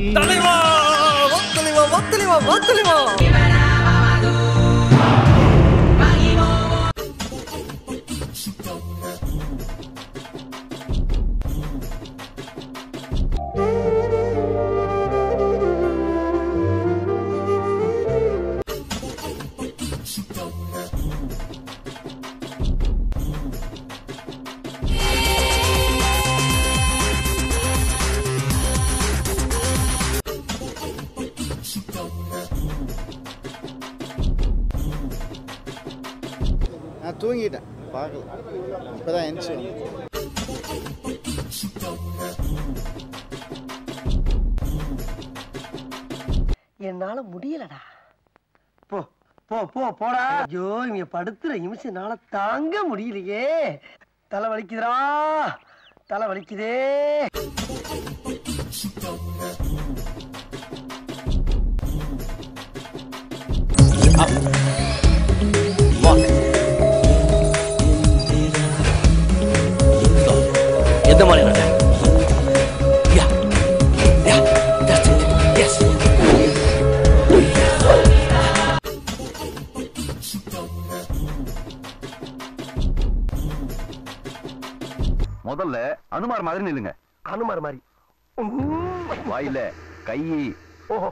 தலைவா வா தலைவா வா தலைவா வா தலைவா நான் தூங்கிட்டேன் பார்க்கல இப்போ தான் எந்திரிச்சு என்னால முடியலடா போ போ போ போடா ஐயோ இவங்க படுத்துற நிமிஷம்னால தாங்க முடியலையே தலை வலிக்குதுடா தலை வலிக்குதே எந்த மாதிரி நட yeah yeah that's it yes முதல்ல அனுமார் மாதிரி நில்லுங்க அனுமார் மாதிரி வாயில கை ஓஹோ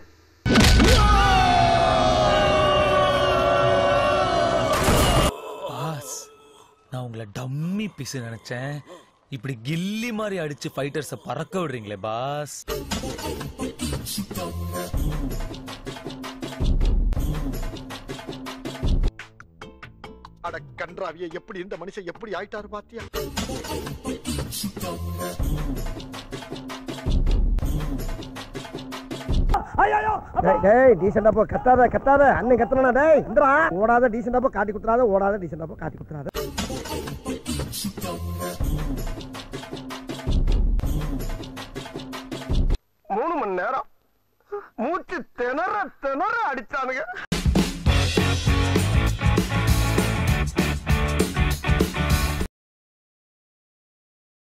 பாஸ் நான் உங்களை டம்மி பீஸ் நினைச்சேன் இப்படி கில்லி மாதிரி அடிச்சு ஃபைட்டர்ஸ பறக்க விடுறீங்களே பாஸ் அட கன்றாவிய எப்படி இந்த மனுஷன் எப்படி ஆயிட்டாரு பாத்தியா டேய் டீசெண்டா போ கத்தாத கத்தாத அண்ணன் கத்தனா டேய் இந்தரா ஓடாத டீசெண்டா போ காட்டி குத்துறாத ஓடாத டீசெண்டா போ காட்டி குத்துறாத மூணு மணி நேரம் மூச்சு திணற திணற அடிச்சானுங்க